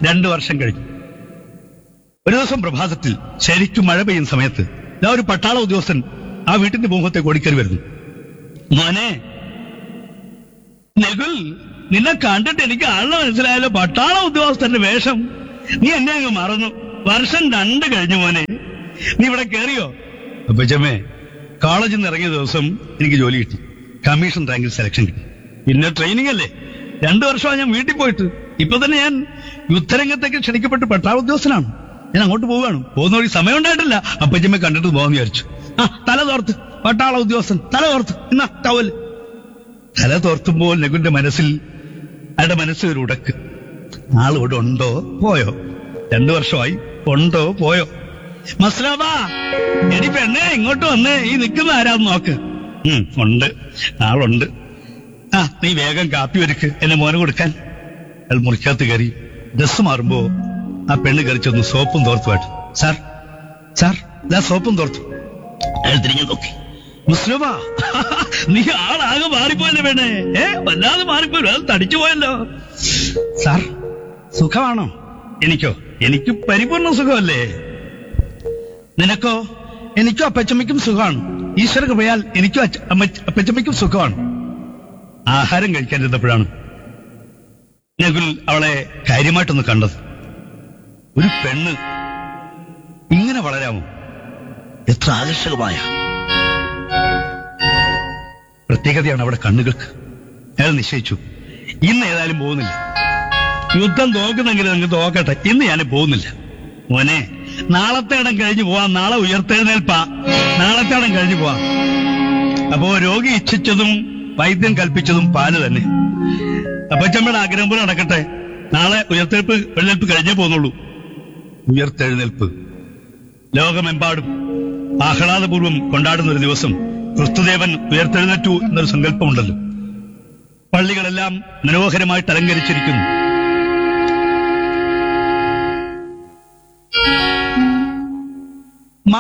രണ്ടു വർഷം കഴിഞ്ഞു ഒരു ദിവസം പ്രഭാതത്തിൽ ശരിക്കും മഴ പെയ്യുന്ന സമയത്ത് ഞാൻ ഒരു പട്ടാള ഉദ്യോഗസ്ഥൻ ആ വീട്ടിന്റെ മുഖത്തേക്ക് ഓടിക്കറി വരുന്നു മോനെ നകുൽ നിന്നെ കണ്ടിട്ട് എനിക്ക് ആളെ മനസ്സിലായല്ലോ പട്ടാള ഉദ്യോഗസ്ഥന്റെ വേഷം നീ എന്നെ അങ്ങ് മറന്നു വർഷം രണ്ട് കഴിഞ്ഞു മോനെ നീ ഇവിടെ കയറിയോ അപ്പച്ചമ്മേ കോളേജിൽ നിന്ന് ഇറങ്ങിയ ദിവസം എനിക്ക് ജോലി കിട്ടി കമ്മീഷൻ റാങ്കിൽ സെലക്ഷൻ കിട്ടി പിന്നെ ട്രെയിനിങ് അല്ലേ രണ്ടു വർഷമാണ് ഞാൻ വീട്ടിൽ പോയിട്ട് ഇപ്പൊ തന്നെ ഞാൻ യുദ്ധരംഗത്തേക്ക് ക്ഷണിക്കപ്പെട്ട് പട്ടാള ഉദ്യോഗസ്ഥനാണ് ഞാൻ അങ്ങോട്ട് പോവുകയാണ് പോകുന്ന വഴി സമയം ഉണ്ടായിട്ടില്ല അപ്പച്ചമ്മയെ കണ്ടിട്ട് പോകാന്ന് വിചാരിച്ചു ആ തല തോർത്ത് പട്ടാള ഉദ്യോഗസ്ഥൻ തല തോർത്ത് എന്നാ ടവൽ തല തോർത്തുമ്പോൾ നകുന്റെ മനസ്സിൽ അയാളുടെ മനസ്സിൽ ഒരു ഉടക്ക് ആളിവിടെ ഉണ്ടോ പോയോ രണ്ടു വർഷമായി ഉണ്ടോ പോയോ മസ്ലാബാ എടി പെണ്ണേ ഇങ്ങോട്ട് വന്നേ ഈ നിൽക്കുന്ന ആരാന്ന് നോക്ക് ഉം, ഉണ്ട് ആളുണ്ട് ആ നീ വേഗം കാപ്പി ഒരുക്ക് എന്നെ മോനെ കൊടുക്കാൻ അയാൾ മുറിക്കകത്ത് കയറി ഡ്രസ് മാറുമ്പോ ആ പെണ്ണ് കറിച്ചൊന്ന് സോപ്പും തോർത്തുമായിട്ട് സാർ സാർ ഞാൻ സോപ്പും തോർത്തു അയാൾ തിരിഞ്ഞു നോക്കി മുസ്ലിമാ നീ ആളാകെ മാറിപ്പോയല്ലേ വേണേ ഏ വല്ലാതെ മാറിപ്പോയല്ലോ അത് തടിച്ചു പോയല്ലോ സാർ സുഖമാണോ എനിക്കോ എനിക്ക് പരിപൂർണ സുഖമല്ലേ നിനക്കോ എനിക്കും അപ്പച്ചമ്മയ്ക്കും സുഖമാണ് ഈശ്വര കൃപയാൽ എനിക്കും അച്ഛ- അമ്മ- അപ്പച്ചമ്മയ്ക്കും സുഖമാണ് ആഹാരം കഴിക്കാനിരുന്നപ്പോഴാണ് നകുൽ അവളെ കാര്യമായിട്ടൊന്ന് കണ്ടത് ഒരു പെണ്ണ് ഇങ്ങനെ വളരാമോ എത്ര ആകർഷകമായ പ്രത്യേകതയാണ് അവിടെ കണ്ണുകൾക്ക് അയാൾ നിശ്ചയിച്ചു ഇന്ന് ഏതായാലും പോകുന്നില്ല യുദ്ധം തോക്കുന്നെങ്കിലും നിങ്ങൾക്ക് തോക്കട്ടെ ഇന്ന് ഞാൻ പോകുന്നില്ല മോനെ നാളത്തെ ഇടം കഴിഞ്ഞു പോവാം നാളെ ഉയർത്തെഴുന്നേൽപ്പാ നാളത്തെ ഇടം കഴിഞ്ഞു പോവാം അപ്പോ രോഗി ഇച്ഛിച്ചതും വൈദ്യം കൽപ്പിച്ചതും പാല് തന്നെ അപ്പച്ചമ്മയുടെ ആഗ്രഹം പോലെ നടക്കട്ടെ നാളെ ഉയർത്തെഴുപ്പ് എഴുന്നേൽപ്പ് കഴിഞ്ഞേ പോകുന്നുള്ളൂ ഉയർത്തെഴുന്നേൽപ്പ് ലോകമെമ്പാടും ആഹ്ലാദപൂർവ്വം കൊണ്ടാടുന്ന ഒരു ദിവസം ക്രിസ്തുദേവൻ ഉയർത്തെഴുന്നേറ്റു എന്നൊരു സങ്കല്പമുണ്ടല്ലോ പള്ളികളെല്ലാം മനോഹരമായിട്ട് അലങ്കരിച്ചിരിക്കുന്നു